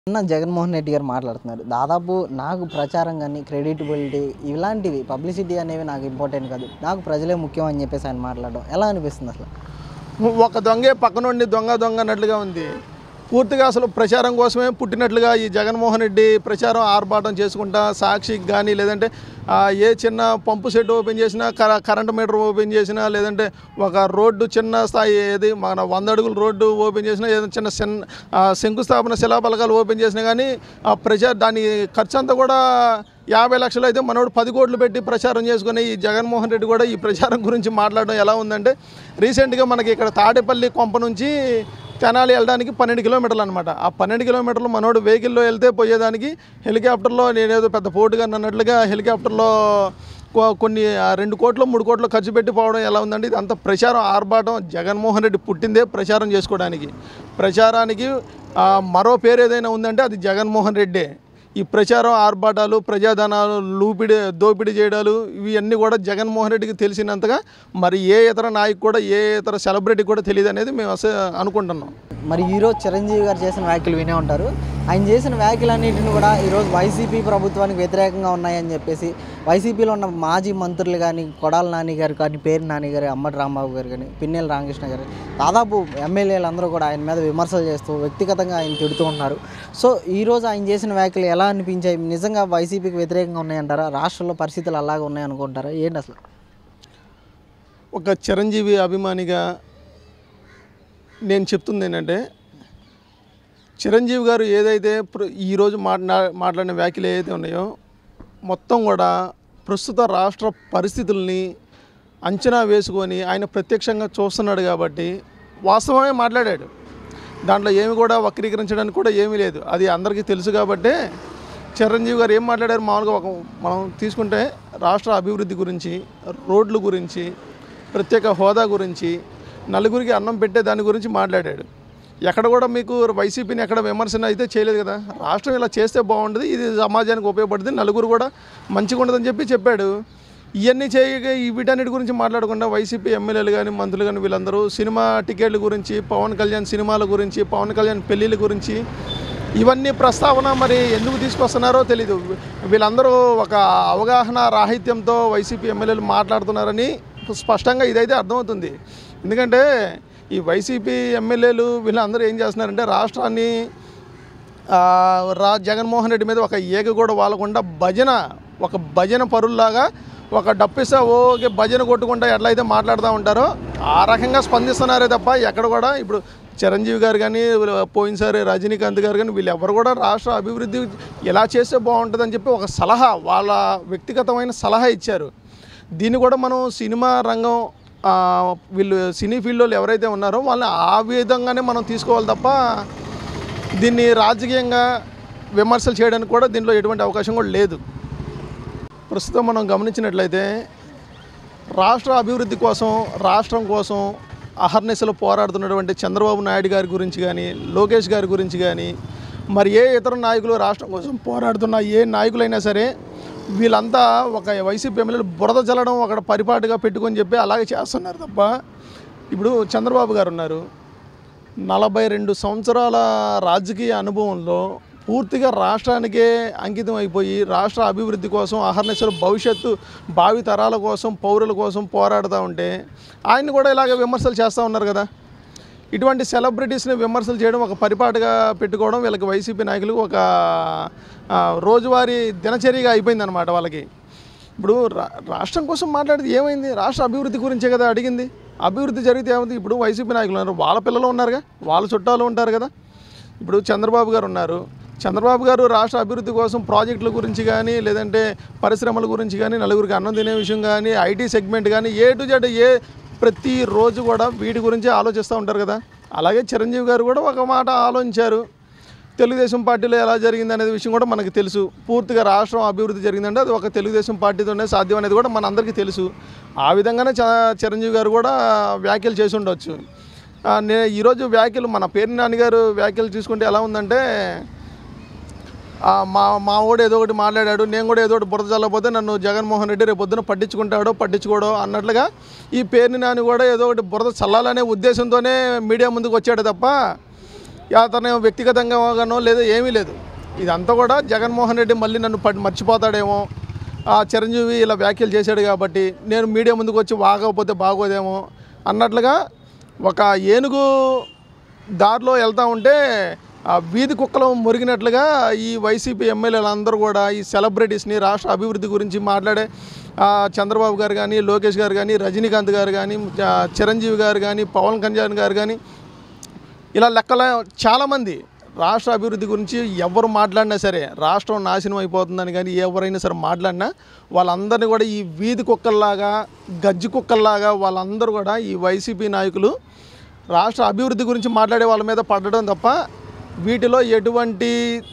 అన్న జగన్మోహన్ రెడ్డి గారు మాట్లాడుతున్నారు దాదాపు నాకు ప్రచారం కానీ క్రెడిటబిలిటీ ఇలాంటివి పబ్లిసిటీ అనేవి నాకు ఇంపార్టెంట్ కాదు నాకు ప్రజలే ముఖ్యం అని చెప్పేసి ఆయన మాట్లాడడం ఎలా అనిపిస్తుంది అసలు ఒక దొంగే పక్కనుండి దొంగ దొంగ అన్నట్లుగా ఉంది పూర్తిగా అసలు ప్రచారం కోసమే పుట్టినట్లుగా ఈ జగన్మోహన్ రెడ్డి ప్రచారం ఆర్భాటం చేసుకుంటా సాక్షికి కానీ లేదంటే ఆ, ఏ చిన్న పంపు సెట్ ఓపెన్ చేసినా కర కరెంట్ మీటర్ ఓపెన్ చేసినా లేదంటే ఒక రోడ్డు చిన్న స్థాయి ఏది మన వంద అడుగుల రోడ్డు ఓపెన్ చేసినా ఏదైనా చిన్న చిన్న ఆ, శంకుస్థాపన శిలాపలకాలు ఓపెన్ చేసినా కానీ ఆ ప్రచార దాని ఖర్చు అంతా కూడా యాభై లక్షలు అయితే మనోడు పది కోట్లు పెట్టి ప్రచారం చేసుకుని ఈ జగన్మోహన్ రెడ్డి కూడా ఈ ప్రచారం గురించి మాట్లాడడం ఎలా ఉందంటే రీసెంట్గా మనకి ఇక్కడ తాడేపల్లి కొంప నుంచి తెనాలి వెళ్ళడానికి పన్నెండు కిలోమీటర్లు అనమాట ఆ పన్నెండు కిలోమీటర్లు మనోడు వెహికల్లో వెళ్తే పోయేదానికి హెలికాప్టర్లో నేనేదో పెద్ద పోటుగా అన్నట్లుగా హెలికాప్టర్లో కొ- కొన్ని ఆ రెండు కోట్లు మూడు కోట్లు ఖర్చు పెట్టి పోవడం ఎలా ఉందండి ఇది అంత ప్రచారం ఆర్భాటం జగన్మోహన్ రెడ్డి పుట్టిందే ప్రచారం చేసుకోవడానికి ప్రచారానికి ఆ, మరో పేరు ఏదైనా ఉందంటే అది జగన్మోహన్ రెడ్డే ఈ ప్రచారం ఆర్భాటాలు ప్రజాధనాలు లూపిడి దోపిడీ చేయడాలు ఇవి అన్నీ కూడా జగన్మోహన్ రెడ్డికి తెలిసినంతగా మరి ఏ ఇతర నాయకు కూడా ఏ ఇతర సెలబ్రిటీ కూడా తెలియదు అనేది మేము అసలు అనుకుంటున్నాం మరి ఈరోజు చిరంజీవి గారు చేసిన వ్యాఖ్యలు వినే ఉంటారు ఆయన చేసిన వ్యాఖ్యలన్నింటిని కూడా ఈరోజు వైసీపీ ప్రభుత్వానికి వ్యతిరేకంగా ఉన్నాయని చెప్పేసి వైసీపీలో ఉన్న మాజీ మంత్రులు కానీ కొడాల నాని గారు కానీ పేరు నాని గారు అమ్మటి రాంబాబు గారు కానీ పిన్నెల రామకృష్ణ గారు దాదాపు ఎమ్మెల్యేలు అందరూ కూడా ఆయన మీద విమర్శలు చేస్తూ వ్యక్తిగతంగా ఆయన తిడుతూ ఉన్నారు సో ఈరోజు ఆయన చేసిన వ్యాఖ్యలు ఎలా అనిపించాయి నిజంగా వైసీపీకి వ్యతిరేకంగా ఉన్నాయంటారా రాష్ట్రంలో పరిస్థితులు అలాగే ఉన్నాయనుకుంటారా ఏంటి అసలు ఒక చిరంజీవి అభిమానిగా నేను చెప్తుంది ఏంటంటే చిరంజీవి గారు ఏదైతే ప్ర- ఈరోజు మాట్లా మాట్లాడిన వ్యాఖ్యలు ఏదైతే ఉన్నాయో మొత్తం కూడా ప్రస్తుత రాష్ట్ర పరిస్థితుల్ని అంచనా వేసుకొని ఆయన ప్రత్యక్షంగా చూస్తున్నాడు కాబట్టి వాస్తవమే మాట్లాడాడు దాంట్లో ఏమి కూడా వక్రీకరించడానికి కూడా ఏమీ లేదు అది అందరికీ తెలుసు కాబట్టే చిరంజీవి గారు ఏం మాట్లాడారు మామూలుగా ఒక మనం తీసుకుంటే రాష్ట్ర అభివృద్ధి గురించి రోడ్ల గురించి ప్రత్యేక హోదా గురించి నలుగురికి అన్నం పెట్టే దాని గురించి మాట్లాడాడు ఎక్కడ కూడా మీకు వైసీపీని ఎక్కడ విమర్శన అయితే చేయలేదు కదా రాష్ట్రం ఇలా చేస్తే బాగుంటుంది ఇది సమాజానికి ఉపయోగపడుతుంది నలుగురు కూడా మంచిగా ఉండదని చెప్పి చెప్పాడు ఇవన్నీ చేయక ఈ వీటన్నిటి గురించి మాట్లాడకుండా వైసీపీ ఎమ్మెల్యేలు కానీ మంత్రులు కానీ వీళ్ళందరూ సినిమా టికెట్ల గురించి పవన్ కళ్యాణ్ సినిమాల గురించి పవన్ కళ్యాణ్ పెళ్ళిళ్ళ గురించి ఇవన్నీ ప్రస్తావన మరి ఎందుకు తీసుకొస్తున్నారో తెలీదు వీళ్ళందరూ ఒక అవగాహన రాహిత్యంతో వైసీపీ ఎమ్మెల్యేలు మాట్లాడుతున్నారని స్పష్టంగా ఇదైతే అర్థమవుతుంది ఎందుకంటే ఈ వైసీపీ ఎమ్మెల్యేలు వీళ్ళందరూ ఏం చేస్తున్నారంటే రాష్ట్రాన్ని ఆ, రా జగన్మోహన్ రెడ్డి మీద ఒక ఏగ కూడా వాళ్ళకుండా భజన ఒక భజన పరుల్లాగా ఒక డప్పిస్తా ఓకే భజన కొట్టుకుంటా ఎట్లయితే మాట్లాడుతూ ఉంటారో ఆ రకంగా స్పందిస్తున్నారే తప్ప ఎక్కడ కూడా ఇప్పుడు చిరంజీవి గారు కానీ వీళ్ళు పోయినసారి రజనీకాంత్ గారు కానీ వీళ్ళు ఎవరు కూడా రాష్ట్ర అభివృద్ధి ఎలా చేస్తే బాగుంటుందని చెప్పి ఒక సలహా వాళ్ళ వ్యక్తిగతమైన సలహా ఇచ్చారు దీన్ని కూడా మనం సినిమా రంగం ఆ, వీళ్ళు సినీ ఫీల్డ్ వాళ్ళు ఎవరైతే ఉన్నారో వాళ్ళని ఆ విధంగానే మనం తీసుకోవాలి తప్ప దీన్ని రాజకీయంగా విమర్శలు చేయడానికి కూడా దీంట్లో ఎటువంటి అవకాశం కూడా లేదు ప్రస్తుతం మనం గమనించినట్లయితే రాష్ట్ర అభివృద్ధి కోసం రాష్ట్రం కోసం అహర్నిశలు పోరాడుతున్నటువంటి చంద్రబాబు నాయుడు గారి గురించి కానీ లోకేష్ గారి గురించి కానీ మరి ఏ ఇతర నాయకులు రాష్ట్రం కోసం పోరాడుతున్న ఏ నాయకులైనా సరే వీళ్ళంతా ఒక వైసీపీ ఎమ్మెల్యేలు బురద చల్లడం అక్కడ పరిపాటుగా పెట్టుకొని చెప్పి అలాగే చేస్తున్నారు తప్ప ఇప్పుడు చంద్రబాబు గారు ఉన్నారు నలభై రెండు సంవత్సరాల రాజకీయ అనుభవంలో పూర్తిగా రాష్ట్రానికే అంకితం అయిపోయి రాష్ట్ర అభివృద్ధి కోసం అహర్నిశలు భవిష్యత్తు భావి తరాల కోసం పౌరుల కోసం పోరాడుతూ ఉంటే ఆయన కూడా ఇలాగ విమర్శలు చేస్తూ ఉన్నారు కదా ఇటువంటి సెలబ్రిటీస్ని విమర్శలు చేయడం ఒక పరిపాటుగా పెట్టుకోవడం వీళ్ళకి వైసీపీ నాయకులకు ఒక ఆ, రోజువారీ దినచర్యగా అయిపోయిందన్నమాట వాళ్ళకి ఇప్పుడు రా- రాష్ట్రం కోసం మాట్లాడితే ఏమైంది రాష్ట్ర అభివృద్ధి గురించే కదా అడిగింది అభివృద్ధి జరిగితే ఏమైంది ఇప్పుడు వైసీపీ నాయకులు ఉన్నారు వాళ్ళ పిల్లలు ఉన్నారుగా వాళ్ళ చుట్టాలు ఉంటారు కదా ఇప్పుడు చంద్రబాబు గారు ఉన్నారు చంద్రబాబు గారు రాష్ట్ర అభివృద్ధి కోసం ప్రాజెక్టుల గురించి కానీ లేదంటే పరిశ్రమల గురించి కానీ నలుగురికి అన్నం తినే విషయం కానీ ఐటీ సెగ్మెంట్ కానీ ఏ టు జెడ్ ఏ ప్రతిరోజు కూడా వీటి గురించి ఆలోచిస్తూ ఉంటారు కదా అలాగే చిరంజీవి గారు కూడా ఒక మాట ఆలోచించారు తెలుగుదేశం పార్టీలో ఎలా జరిగింది అనేది విషయం కూడా మనకు తెలుసు పూర్తిగా రాష్ట్రం అభివృద్ధి జరిగిందంటే అది ఒక తెలుగుదేశం పార్టీతోనే సాధ్యం అనేది కూడా మన అందరికీ తెలుసు ఆ విధంగానే చ- చిరంజీవి గారు కూడా వ్యాఖ్యలు చేసి ఉండొచ్చు ఆ, నే ఈరోజు వ్యాఖ్యలు మన పేరు నాన్నగారు వ్యాఖ్యలు చూసుకుంటే ఎలా ఉందంటే ఆ, మా మా వాడు ఏదో ఒకటి మాట్లాడాడు నేను కూడా ఏదో ఒకటి బురద చల్లకపోతే నన్ను జగన్మోహన్ రెడ్డి రేపు పొద్దున పట్టించుకుంటాడో పట్టించుకోడో అన్నట్లుగా ఈ పేరుని నాని కూడా ఏదో ఒకటి బురద చల్లాలనే ఉద్దేశంతోనే మీడియా ముందుకు వచ్చాడు తప్ప అతను వ్యక్తిగతంగానో లేదా ఏమీ లేదు ఇదంతా కూడా జగన్మోహన్ రెడ్డి మళ్ళీ నన్ను పడి మర్చిపోతాడేమో ఆ చిరంజీవి ఇలా వ్యాఖ్యలు చేశాడు కాబట్టి నేను మీడియా ముందుకు వచ్చి వాగకపోతే బాగోదేమో అన్నట్లుగా ఒక ఏనుగు దారిలో వెళ్తూ ఉంటే ఆ వీధి కుక్కలు మురిగినట్లుగా ఈ వైసీపీ ఎమ్మెల్యేలు అందరూ కూడా ఈ సెలబ్రిటీస్ని రాష్ట్ర అభివృద్ధి గురించి మాట్లాడే ఆ, చంద్రబాబు గారు కానీ లోకేష్ గారు కానీ రజనీకాంత్ గారు కానీ ఆ, చిరంజీవి గారు కానీ పవన్ కళ్యాణ్ గారు కానీ ఇలా లెక్కల చాలామంది రాష్ట్ర అభివృద్ధి గురించి ఎవరు మాట్లాడినా సరే రాష్ట్రం నాశనం అయిపోతుందని కానీ ఎవరైనా సరే మాట్లాడినా వాళ్ళందరినీ కూడా ఈ వీధి కుక్కల్లాగా గజ్జి కుక్కల్లాగా వాళ్ళందరూ కూడా ఈ వైసీపీ నాయకులు రాష్ట్ర అభివృద్ధి గురించి మాట్లాడే వాళ్ళ మీద పడడం తప్ప వీటిలో ఎటువంటి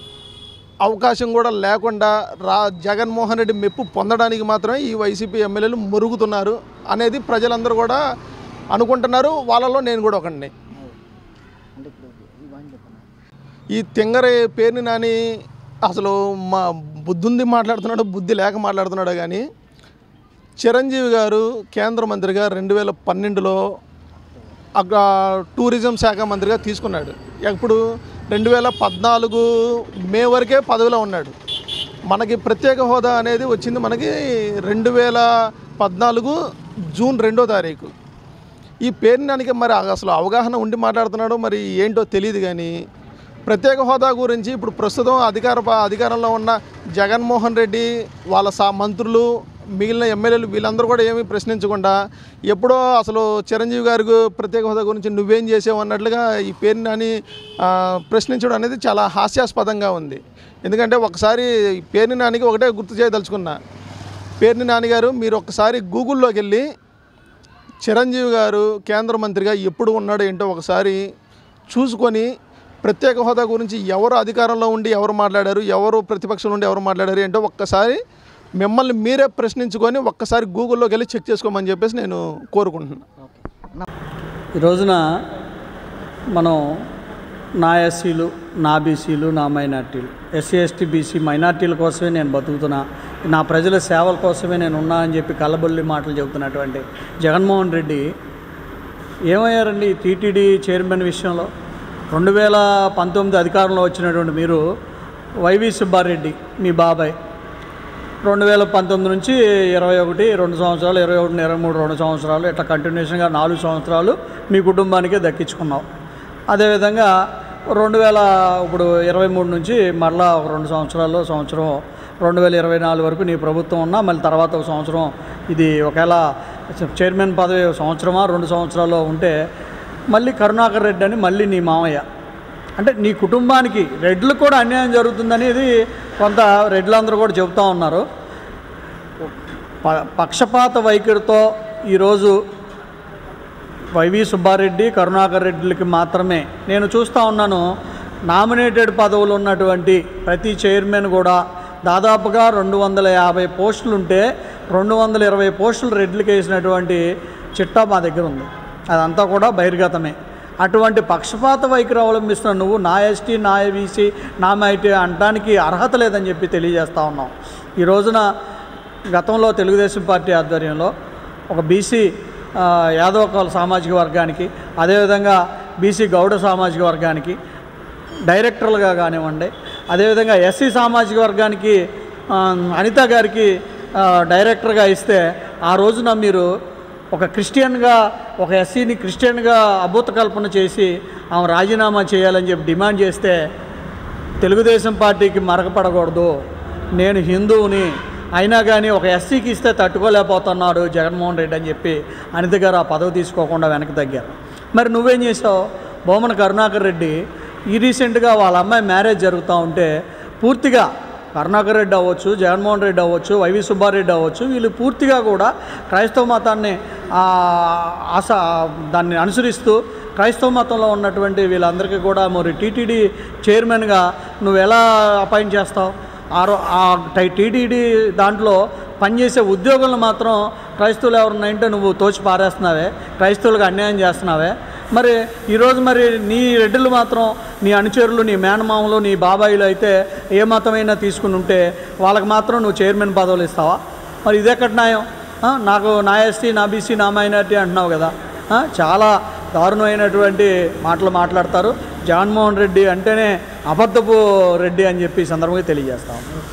అవకాశం కూడా లేకుండా రా జగన్మోహన్ రెడ్డి మెప్పు పొందడానికి మాత్రమే ఈ వైసీపీ ఎమ్మెల్యేలు మురుగుతున్నారు అనేది ప్రజలందరూ కూడా అనుకుంటున్నారు వాళ్ళలో నేను కూడా ఒకడిని అంటే ఇప్పుడు ఇవన్నీ చెప్పండి ఈ తింగరి పేరుని నాని అసలు మా బుద్ధుంది మాట్లాడుతున్నాడు బుద్ధి లేక మాట్లాడుతున్నాడు కానీ చిరంజీవి గారు కేంద్ర మంత్రిగా రెండు వేల పన్నెండులో అక్కడ టూరిజం శాఖ మంత్రిగా తీసుకున్నాడు ఎప్పుడు రెండు వేల పద్నాలుగు మే వరకే పదవిలో ఉన్నాడు మనకి ప్రత్యేక హోదా అనేది వచ్చింది మనకి రెండు వేల పద్నాలుగు జూన్ రెండో తారీఖు ఈ పేరునానికి మరి అసలు అవగాహన ఉండి మాట్లాడుతున్నాడో మరి ఏంటో తెలియదు కానీ ప్రత్యేక హోదా గురించి ఇప్పుడు ప్రస్తుతం అధికార అధికారంలో ఉన్న జగన్మోహన్ రెడ్డి వాళ్ళ సా మంత్రులు మిగిలిన ఎమ్మెల్యేలు వీళ్ళందరూ కూడా ఏమీ ప్రశ్నించకుండా ఎప్పుడో అసలు చిరంజీవి గారికి ప్రత్యేక హోదా గురించి నువ్వేం చేసావు అన్నట్లుగా ఈ పేరు నాని ఆ, ప్రశ్నించడం అనేది చాలా హాస్యాస్పదంగా ఉంది ఎందుకంటే ఒకసారి ఈ పేరుని నానికి ఒకటే గుర్తు చేయదలుచుకున్నా పేరుని నాన్నగారు మీరు ఒకసారి గూగుల్లోకి వెళ్ళి చిరంజీవి గారు కేంద్ర మంత్రిగా ఎప్పుడు ఉన్నాడో ఏంటో ఒకసారి చూసుకొని ప్రత్యేక హోదా గురించి ఎవరు అధికారంలో ఉండి ఎవరు మాట్లాడారు ఎవరు ప్రతిపక్షం నుండి ఎవరు మాట్లాడారు ఏంటో ఒక్కసారి మిమ్మల్ని మీరే ప్రశ్నించుకొని ఒక్కసారి గూగుల్లోకి వెళ్ళి చెక్ చేసుకోమని చెప్పేసి నేను కోరుకుంటున్నాను ఓకే ఈ రోజున మనం నా ఎస్సీలు నా బీసీలు నా మైనార్టీలు ఎస్సీ ఎస్టీ బీసీ మైనార్టీల కోసమే నేను బతుకుతున్నా నా ప్రజల సేవల కోసమే నేను ఉన్నా అని చెప్పి కళ్ళబొల్లి మాటలు చెబుతున్నటువంటి జగన్మోహన్ రెడ్డి ఏమయ్యారండి టీటీడీ చైర్మన్ విషయంలో రెండు వేల పంతొమ్మిది అధికారంలో వచ్చినటువంటి మీరు వైవి సుబ్బారెడ్డి మీ బాబాయ్ రెండు వేల పంతొమ్మిది నుంచి ఇరవై ఒకటి రెండు సంవత్సరాలు ఇరవై ఒకటి ఇరవై మూడు రెండు సంవత్సరాలు ఇట్లా కంటిన్యూషన్గా నాలుగు సంవత్సరాలు మీ కుటుంబానికే దక్కించుకున్నావు అదేవిధంగా రెండు వేల ఇప్పుడు ఇరవై మూడు నుంచి మరలా ఒక రెండు సంవత్సరాలు సంవత్సరం రెండు వేల ఇరవై నాలుగు వరకు నీ ప్రభుత్వం ఉన్నా మళ్ళీ తర్వాత ఒక సంవత్సరం ఇది ఒకవేళ చైర్మన్ పదవి ఒక సంవత్సరమా రెండు సంవత్సరాలు ఉంటే మళ్ళీ కరుణాకర్ రెడ్డి అని మళ్ళీ నీ మామయ్య అంటే నీ కుటుంబానికి రెడ్లు కూడా అన్యాయం జరుగుతుందనేది కొంత రెడ్లందరూ కూడా చెబుతూ ఉన్నారు ప- పక్షపాత వైఖరితో ఈరోజు వైవి సుబ్బారెడ్డి కరుణాకర్ రెడ్డిలకి మాత్రమే నేను చూస్తూ ఉన్నాను నామినేటెడ్ పదవులు ఉన్నటువంటి ప్రతి చైర్మన్ కూడా దాదాపుగా రెండు వందల యాభై పోస్టులు ఉంటే రెండు వందల ఇరవై పోస్టులు రెడ్లకి వేసినటువంటి చిట్టా మా దగ్గర ఉంది అదంతా కూడా బహిర్గతమే అటువంటి పక్షపాత వైఖరి అవలంబిస్తున్న నువ్వు నా ఎస్టీ నా బీసీ నా మైటీ అనడానికి అర్హత లేదని చెప్పి తెలియజేస్తా ఉన్నాం ఈ రోజున గతంలో తెలుగుదేశం పార్టీ ఆధ్వర్యంలో ఒక బీసీ ఆ, యాదవ కుల సామాజిక వర్గానికి అదేవిధంగా బీసీ గౌడ సామాజిక వర్గానికి డైరెక్టర్లుగా కానివ్వండి అదేవిధంగా ఎస్సీ సామాజిక వర్గానికి ఆ, అనిత గారికి ఆ, డైరెక్టర్గా ఇస్తే ఆ రోజున మీరు ఒక క్రిస్టియన్గా ఒక ఎస్సీని క్రిస్టియన్గా అభూత కల్పన చేసి ఆమె రాజీనామా చేయాలని చెప్పి డిమాండ్ చేస్తే తెలుగుదేశం పార్టీకి మరకపడకూడదు నేను హిందువుని అయినా కానీ ఒక ఎస్సీకి ఇస్తే తట్టుకోలేకపోతున్నాడు జగన్మోహన్ రెడ్డి అని చెప్పి అనిత గారు ఆ పదవి తీసుకోకుండా వెనక్కి తగ్గారు మరి నువ్వేం చేసావు బొమ్మన కరుణాకర్ రెడ్డి ఈ రీసెంట్గా వాళ్ళ అమ్మాయి మ్యారేజ్ జరుగుతూ ఉంటే పూర్తిగా కరుణాకర్ రెడ్డి అవ్వచ్చు జగన్మోహన్ రెడ్డి అవ్వచ్చు వైవి సుబ్బారెడ్డి అవ్వచ్చు వీళ్ళు పూర్తిగా కూడా క్రైస్తవ మతాన్ని ఆ, ఆశ దాన్ని అనుసరిస్తూ క్రైస్తవ మతంలో ఉన్నటువంటి వీళ్ళందరికీ కూడా మరి టీటీడీ చైర్మన్గా నువ్వు ఎలా అపాయింట్ చేస్తావు ఆ రో ఆ టై- టీటీడీ దాంట్లో పనిచేసే ఉద్యోగులను మాత్రం క్రైస్తవులు ఎవరున్నాయంటే నువ్వు తోచి పారేస్తున్నావే క్రైస్తవులకు అన్యాయం చేస్తున్నావే మరి ఈరోజు మరి నీ రెడ్డిలు మాత్రం నీ అనుచరులు నీ మేనమామలు నీ బాబాయిలు అయితే ఏ మతమైనా తీసుకుని ఉంటే వాళ్ళకి మాత్రం నువ్వు చైర్మన్ పదవులు ఇస్తావా మరి ఇదెక్కడ న్యాయం ఆ, నాకు నా ఎస్టీ నా బీసీ నా మైనార్టీ అంటున్నావు కదా ఆ, చాలా దారుణమైనటువంటి మాటలు మాట్లాడతారు జగన్మోహన్ రెడ్డి అంటేనే అబద్ధపు రెడ్డి అని చెప్పి ఈ సందర్భంగా తెలియజేస్తాం